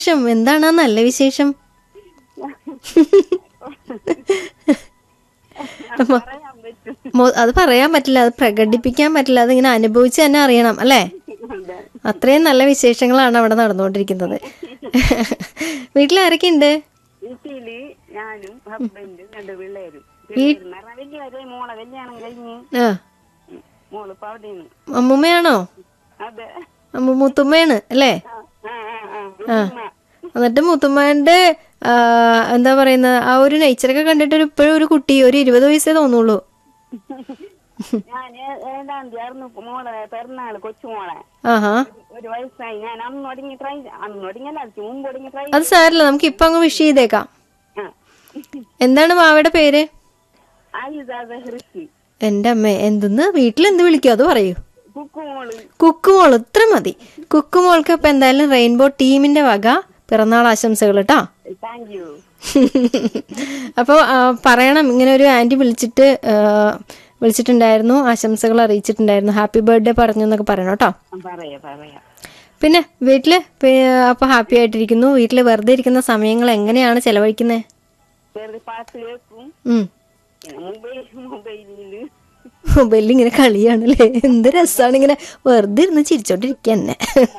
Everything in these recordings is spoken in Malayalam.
വിശേഷം എന്താണ് ആ നല്ല വിശേഷം പറയാൻ പറ്റും മൊ- അത് പറയാൻ പറ്റില്ല അത് പ്രകടിപ്പിക്കാൻ പറ്റില്ല അതിങ്ങനെ അനുഭവിച്ച് തന്നെ അറിയണം അല്ലേ അതെ. അത്രയും നല്ല വിശേഷങ്ങളാണ് അവിടെ നടന്നുകൊണ്ടിരിക്കുന്നത് വീട്ടിൽ ഉണ്ട് വീട്ടില് ഞാനും ഹസ്ബൻഡും രണ്ട് പിള്ളേരും പിള്ളേര് എന്ന് പറഞ്ഞാ വലിയവരെ മോളെ കല്യാണം കഴിഞ്ഞ് ആ ഉം, മോളിപ്പോ അവിടെയാണ് അമ്മൂമ്മയാണോ അതെ അമ്മ മുത്തുമ്മയാണ് അല്ലേ ആ, ആ, ആ, ആ. ഉമ്മ. എന്നിട്ട് മുത്തുമ്മന്റെ ആ, എന്താ പറയുന്നത് ആ ഒരു നേച്ചറൊക്കെ കണ്ടിട്ട് ഒരു ഇപ്പോഴും ഒരു കുട്ടി ഒരു ഇരുപത് വയസ്സേ തോന്നുള്ളൂ ഞാന് ഏഴാം തീയതി ആയിരുന്നു മോളെ പിറന്നാള് കൊച്ചുമോളെ ആഹാ ഒരു വയസ്സായി ഞാൻ അന്ന് ഒടുങ്ങി ട്രൈ അന്ന് ഒടുങ്ങിയല്ല അതിന് മുമ്പ് ഒടുങ്ങി ട്രൈ അത് സാരില്ല നമുക്ക് ഇപ്പൊ അങ്ങ് വിഷ് ചെയ്തേക്കാം ആ എന്താണ് മാവയുടെ പേര് ആയുധാത ഹൃഷി എന്റെ അമ്മ എന്തെന്ന് വീട്ടിൽ എന്ത് വിളിക്കും അത് പറയൂ കുക്കുമോള് കുക്കുമോൾ ഇത്ര മതി കുക്കുമോൾക്ക് ഇപ്പൊ എന്തായാലും റെയിൻബോ ടീമിന്റെ വക പിറന്നാൾ ആശംസകൾ കേട്ടോ താങ്ക് യു അപ്പോൾ പറയണം ഇങ്ങനെ ഒരു ആന്റി വിളിച്ചിട്ട് ആ, വിളിച്ചിട്ടുണ്ടായിരുന്നു ആശംസകൾ അറിയിച്ചിട്ടുണ്ടായിരുന്നു ഹാപ്പി ബർത്ത്ഡേ പറഞ്ഞു എന്നൊക്കെ പറയണം കേട്ടോ പറയാ പറയാ പിന്നെ വീട്ടില് അപ്പോൾ ഹാപ്പി ആയിട്ടിരിക്കുന്നു വീട്ടിൽ വെറുതെ ഇരിക്കുന്ന സമയങ്ങൾ എങ്ങനെയാണ് ചെലവഴിക്കുന്നത് വെറുതെ പാട്ട് കേൾക്കും ഉം പിന്നെ മൊബൈൽ മൊബൈലില് മൊബൈലിൽ ഇങ്ങനെ കളിയാണല്ലേ എന്ത് രസമാണ് ഇങ്ങനെ വെറുതെ ഇരുന്ന് ചിരിച്ചോണ്ടിരിക്കുക തന്നെ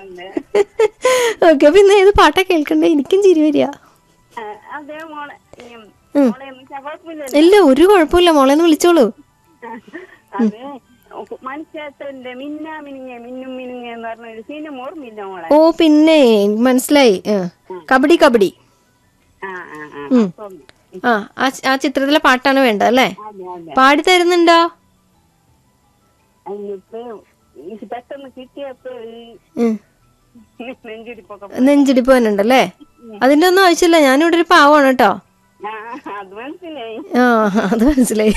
ഓക്കെ പിന്നെ ഏത് പാട്ടാ കേൾക്കണ്ടേ എനിക്കും ചിരി വരിക ആ, അതെ മോളെ ഉം, മോളെ എന്ന് വെച്ചാ കുഴപ്പമില്ലല്ലോ ഇല്ല ഒരു കുഴപ്പമില്ല മോളെ ഒന്ന് വിളിച്ചോളൂ അത് മനുഷ്യത്തിന്റെ മിന്ന മിനുങ്ങ മിന്നും മിനുങ്ങ എന്ന് പറഞ്ഞ ഒരു സിനിമ ഓർമ്മയില്ല മോളെ ഓ പിന്നെ എനിക്ക് മനസ്സിലായി ആ. കബഡി കബഡി ആ ആ ആ ഉം. അപ്പം, ആ ആ ചി- ആ ചിത്രത്തിലെ പാട്ടാണ് വേണ്ടത് അല്ലേ അതെ അതെ പാടി തരുന്നുണ്ടോ അതിനിപ്പോ എനിക്ക് പെട്ടെന്ന് കിട്ടിയപ്പോ ഈ ഉം. നെഞ്ചിടിപ്പൊക്കെ നെഞ്ചിടിപ്പ് തന്നെ ഉണ്ടല്ലേ അതിന്റെ ഒന്നും ആവശ്യമില്ല ഞാനിവിടെ ഒരു പാവമാണ് കേട്ടോ ആ അത് മനസ്സിലായി ആ അത് മനസ്സിലായി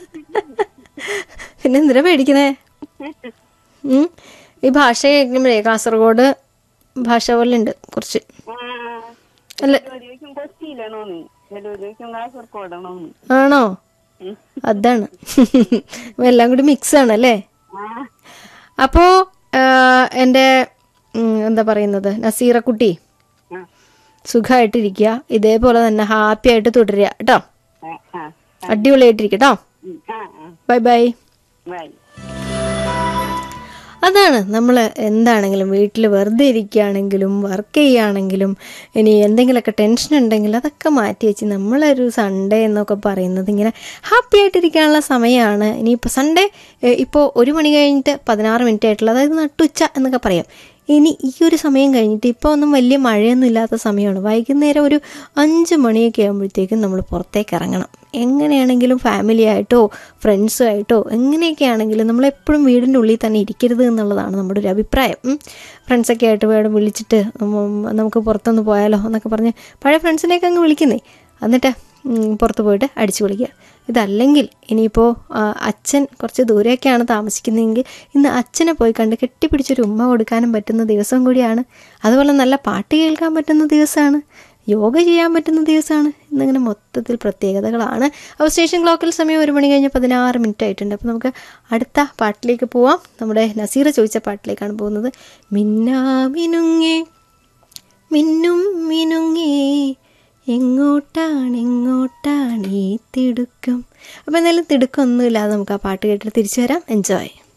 പിന്നെ എന്തിനാ പേടിക്കുന്നേ ഉം. ഈ ഭാഷ കേൾക്കുമ്പോഴേ കാസർഗോഡ് ഭാഷ പോലെ ഉണ്ട് കുറച്ച് ആ അല്ല ചിലവര് ചോദിക്കും കൊച്ചിയിലാണോന്ന് ചിലവര് ചോദിക്കും കാസർഗോഡാണോന്ന് ആണോ ഉം. അതാണ് അപ്പൊ എല്ലാം കൂടി മിക്സ് ആണ് അല്ലേ ആ അപ്പോ ആ, എൻ്റെ ഉം, എന്താ പറയുന്നത് നസീറക്കുട്ടി ആ സുഖമായിട്ടിരിക്കുക ഇതേപോലെ തന്നെ ഹാപ്പി ആയിട്ട് തുടരുക കേട്ടോ ആ ആ അടിപൊളിയായിട്ടിരിക്കുക കേട്ടോ ഉം, ആ ആ ബൈ ബൈ ബൈ അതാണ് നമ്മൾ എന്താണെങ്കിലും വീട്ടിൽ വെറുതെ ഇരിക്കുകയാണെങ്കിലും വർക്ക് ചെയ്യുകയാണെങ്കിലും ഇനി എന്തെങ്കിലുമൊക്കെ ടെൻഷൻ ഉണ്ടെങ്കിൽ അതൊക്കെ മാറ്റി വെച്ച് നമ്മളൊരു സൺഡേ എന്നൊക്കെ പറയുന്നത് ഇങ്ങനെ ഹാപ്പി ആയിട്ടിരിക്കാനുള്ള സമയമാണ് ഇനിയിപ്പോൾ സൺഡേ ഇപ്പോൾ ഒരു മണി കഴിഞ്ഞിട്ട് പതിനാറ് മിനിറ്റ് ആയിട്ടുള്ള അതായത് നട്ടുച്ച എന്നൊക്കെ പറയാം ഇനി ഈ ഒരു സമയം കഴിഞ്ഞിട്ട് ഇപ്പോൾ ഒന്നും വലിയ മഴയൊന്നും ഇല്ലാത്ത സമയമാണ് വൈകുന്നേരം ഒരു അഞ്ച് മണിയൊക്കെ ആകുമ്പോഴത്തേക്കും നമ്മൾ പുറത്തേക്ക് ഇറങ്ങണം എങ്ങനെയാണെങ്കിലും ഫാമിലി ആയിട്ടോ ഫ്രണ്ട്സുമായിട്ടോ എങ്ങനെയൊക്കെ ആണെങ്കിലും നമ്മൾ എപ്പോഴും വീടിൻ്റെ ഉള്ളിൽ തന്നെ ഇരിക്കരുത് എന്നുള്ളതാണ് നമ്മുടെ ഒരു അഭിപ്രായം ഉം. ഫ്രണ്ട്സൊക്കെ ആയിട്ട് വേണം വിളിച്ചിട്ട് ഉം, നമുക്ക് പുറത്തൊന്ന് പോയാലോ എന്നൊക്കെ പറഞ്ഞ് പഴയ ഫ്രണ്ട്സിനെയൊക്കെ അങ്ങ് വിളിക്കുന്നേ എന്നിട്ട് ഉം, പുറത്ത് പോയിട്ട് അടിച്ചു വിളിക്കുക ഇതല്ലെങ്കിൽ ഇനിയിപ്പോൾ അച്ഛൻ കുറച്ച് ദൂരെയൊക്കെയാണ് താമസിക്കുന്നതെങ്കിൽ ഇന്ന് അച്ഛനെ പോയി കണ്ട് കെട്ടിപ്പിടിച്ചൊരു ഉമ്മ കൊടുക്കാനും പറ്റുന്ന ദിവസം കൂടിയാണ് അതുപോലെ നല്ല പാട്ട് കേൾക്കാൻ പറ്റുന്ന ദിവസമാണ് യോഗ ചെയ്യാൻ പറ്റുന്ന ദിവസമാണ് എന്നിങ്ങനെ മൊത്തത്തിൽ പ്രത്യേകതകളാണ് അപ്പോൾ സ്റ്റേഷൻ ക്ലോക്കിൽ സമയം ഒരു മണി കഴിഞ്ഞ് പതിനാറ് മിനിറ്റ് ആയിട്ടുണ്ട് അപ്പോൾ നമുക്ക് അടുത്ത പാട്ടിലേക്ക് പോവാം നമ്മുടെ നസീറ ചോദിച്ച പാട്ടിലേക്കാണ് പോകുന്നത് മിന്നാ മിനുങ്ങേ മിന്നും മിനുങ്ങേ എങ്ങോട്ടാണ് എങ്ങോട്ടാണ് ഈ തിടുക്കം അപ്പോൾ എന്തായാലും തിടുക്കമൊന്നുമില്ലാതെ നമുക്ക് ആ പാട്ട് കേട്ടിട്ട് തിരിച്ചു വരാം എൻജോയ്